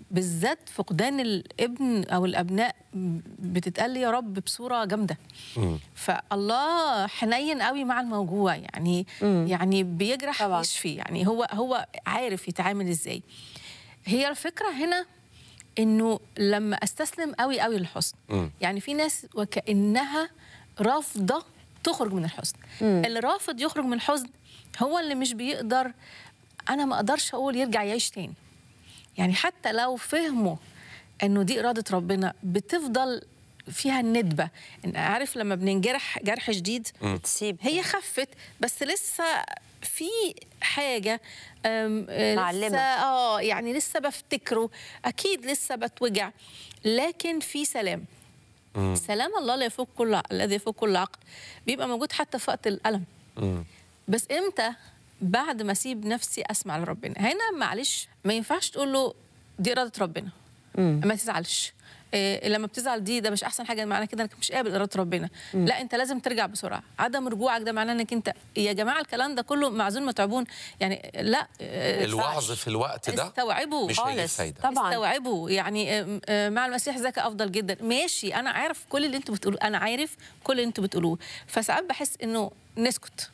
بالذات فقدان الابن او الابناء بتتقال لي يا رب بصوره جامده فالله حنين قوي مع الموجوع يعني يعني بيجرح طبعاً. ويشفي يعني هو هو عارف يتعامل ازاي هي الفكره هنا انه لما استسلم قوي قوي للحزن يعني في ناس وكانها رافضه تخرج من الحزن اللي رافض يخرج من الحزن هو اللي مش بيقدر انا ما اقدرش اقول يرجع يعيش تاني يعني حتى لو فهموا انه دي اراده ربنا بتفضل فيها الندبه ان عارف لما بننجرح جرح شديد بتسيب هي خفت بس لسه في حاجه أم، آه، معلمة. لسه اه يعني لسه بفتكره اكيد لسه بتوجع لكن في سلام سلام الله لا يفوق كل عقل الذي يفوق كل عقل بيبقى موجود حتى في وقت الالم بس امتى بعد ما اسيب نفسي اسمع لربنا هنا معلش ما ينفعش تقول له دي اراده ربنا ما تزعلش إيه لما بتزعل دي ده مش احسن حاجه معناه كده انك مش قابل اراده ربنا لا انت لازم ترجع بسرعه عدم رجوعك ده معناه انك انت يا جماعه الكلام ده كله معزول متعبون يعني لا إيه، الوعظ في الوقت ده استوعبوا مش هيجيب خالص. فايده طبعاً. استوعبوا يعني آم، آم، مع المسيح ذاك افضل جدا ماشي انا عارف كل اللي انتوا بتقولوه انا عارف كل اللي انتوا بتقولوه فساعات بحس انه نسكت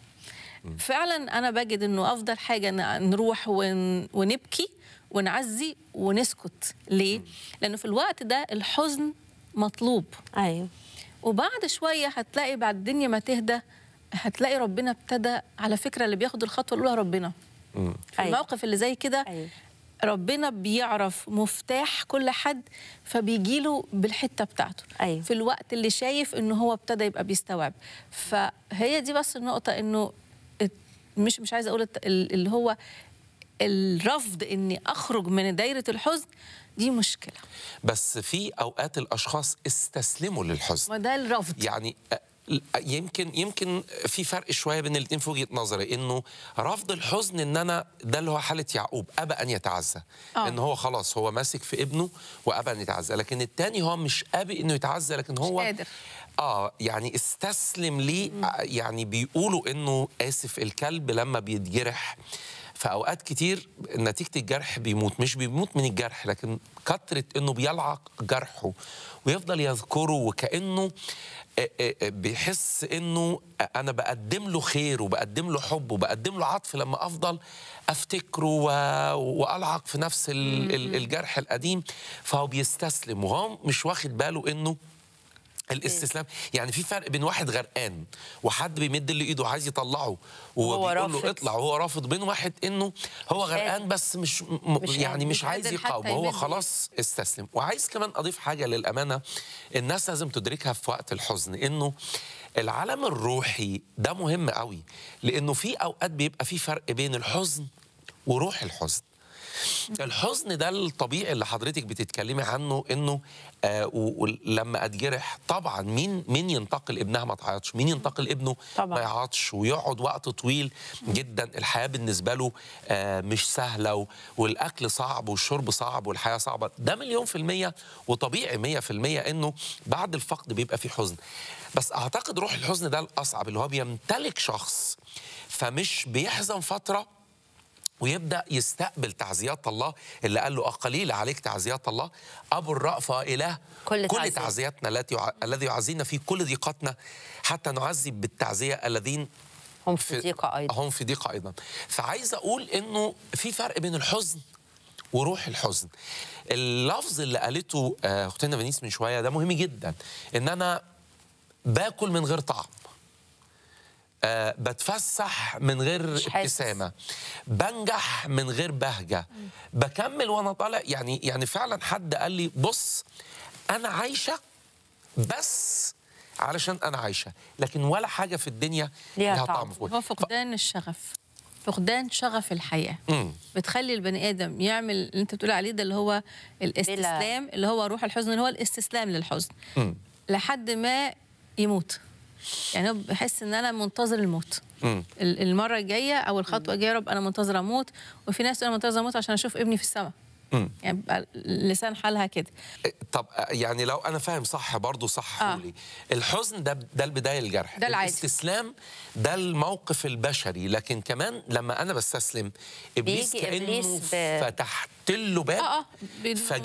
فعلا انا بجد انه افضل حاجه ن- نروح ون... ونبكي ونعزي ونسكت ليه لانه في الوقت ده الحزن مطلوب ايوه وبعد شويه هتلاقي بعد الدنيا ما تهدى هتلاقي ربنا ابتدى على فكره اللي بياخد الخطوه الاولى ربنا في أيوة. الموقف اللي زي كده أيوة. ربنا بيعرف مفتاح كل حد فبيجيله بالحته بتاعته أيوة. في الوقت اللي شايف انه هو ابتدى يبقى بيستوعب فهي دي بس النقطه انه الت- مش مش عايزه اقول الت- ال- اللي هو الرفض اني اخرج من دايره الحزن دي مشكله بس في اوقات الاشخاص استسلموا للحزن ما ده الرفض يعني أ- يمكن يمكن في فرق شويه بين الاثنين في وجهه نظري انه رفض الحزن ان انا ده اللي هو حاله يعقوب ابى ان يتعزى آه. ان هو خلاص هو ماسك في ابنه وابى ان يتعزى لكن الثاني هو مش ابي انه يتعزى لكن هو قادر. اه يعني استسلم ليه آه، يعني بيقولوا انه اسف الكلب لما بيتجرح في اوقات كتير نتيجه الجرح بيموت مش بيموت من الجرح لكن كتره انه بيلعق جرحه ويفضل يذكره وكانه آه، آه، آه، بيحس انه انا بقدم له خير وبقدم له حب وبقدم له عطف لما افضل افتكره و... والعق في نفس ال- ال- الجرح القديم فهو بيستسلم وهو مش واخد باله انه الاستسلام يعني في فرق بين واحد غرقان وحد بيمد له ايده وعايز يطلعه وهو وبيقول له رافض. اطلع وهو رافض بين واحد انه هو غرقان قادر. بس مش, م... مش يعني قادر. مش مش عايز قادر حتى يقاوم هو يمد خلاص استسلم وعايز كمان اضيف حاجه للامانه الناس لازم تدركها في وقت الحزن انه العالم الروحي ده مهم قوي لانه في اوقات بيبقى في فرق بين الحزن وروح الحزن الحزن ده الطبيعي اللي حضرتك بتتكلمي عنه انه آه و- ولما اتجرح طبعا مين مين ينتقل ابنها ما تعيطش مين ينتقل ابنه طبعاً. ما يعيطش ويقعد وقت طويل جدا الحياه بالنسبه له آه مش سهله و- والاكل صعب والشرب صعب والحياه صعبه ده مليون في الميه وطبيعي مية في المية انه بعد الفقد بيبقى في حزن بس اعتقد روح الحزن ده الاصعب اللي هو بيمتلك شخص فمش بيحزن فتره ويبدا يستقبل تعزيات الله اللي قال له قليل عليك تعزيات الله ابو الرأفة اله كل كل تعزية. تعزياتنا التي يع- الذي يعزينا في كل ضيقاتنا حتى نعزي بالتعزيه الذين هم في ضيقه ايضا هم في ضيقه ايضا فعايز اقول انه في فرق بين الحزن وروح الحزن اللفظ اللي قالته آه، اختنا فينيس من شويه ده مهم جدا ان انا باكل من غير طعم آه بتفسح من غير مش حاسس. ابتسامه بنجح من غير بهجه بكمل وانا طالع يعني يعني فعلا حد قال لي بص انا عايشه بس علشان انا عايشه لكن ولا حاجه في الدنيا ليها ليها طعم. طعم في هو بقي. فقدان الشغف فقدان شغف الحياه مم. بتخلي البني ادم يعمل اللي انت بتقول عليه ده اللي هو الاستسلام اللي هو روح الحزن اللي هو الاستسلام للحزن مم. لحد ما يموت يعني هو بحس ان انا منتظر الموت مم. ال- المره الجايه او الخطوه الجايه يا رب انا منتظره اموت وفي ناس انا منتظره اموت عشان اشوف ابني في السماء مم. يعني بيبقى لسان حالها كده طب يعني لو انا فاهم صح برضو صح آه. لي الحزن ده ده البدايه الجرح ده العادي. الاستسلام ده الموقف البشري لكن كمان لما انا بستسلم ابليس بيجي كانه إبليس ب- فتحت له باب اه اه بي- فج-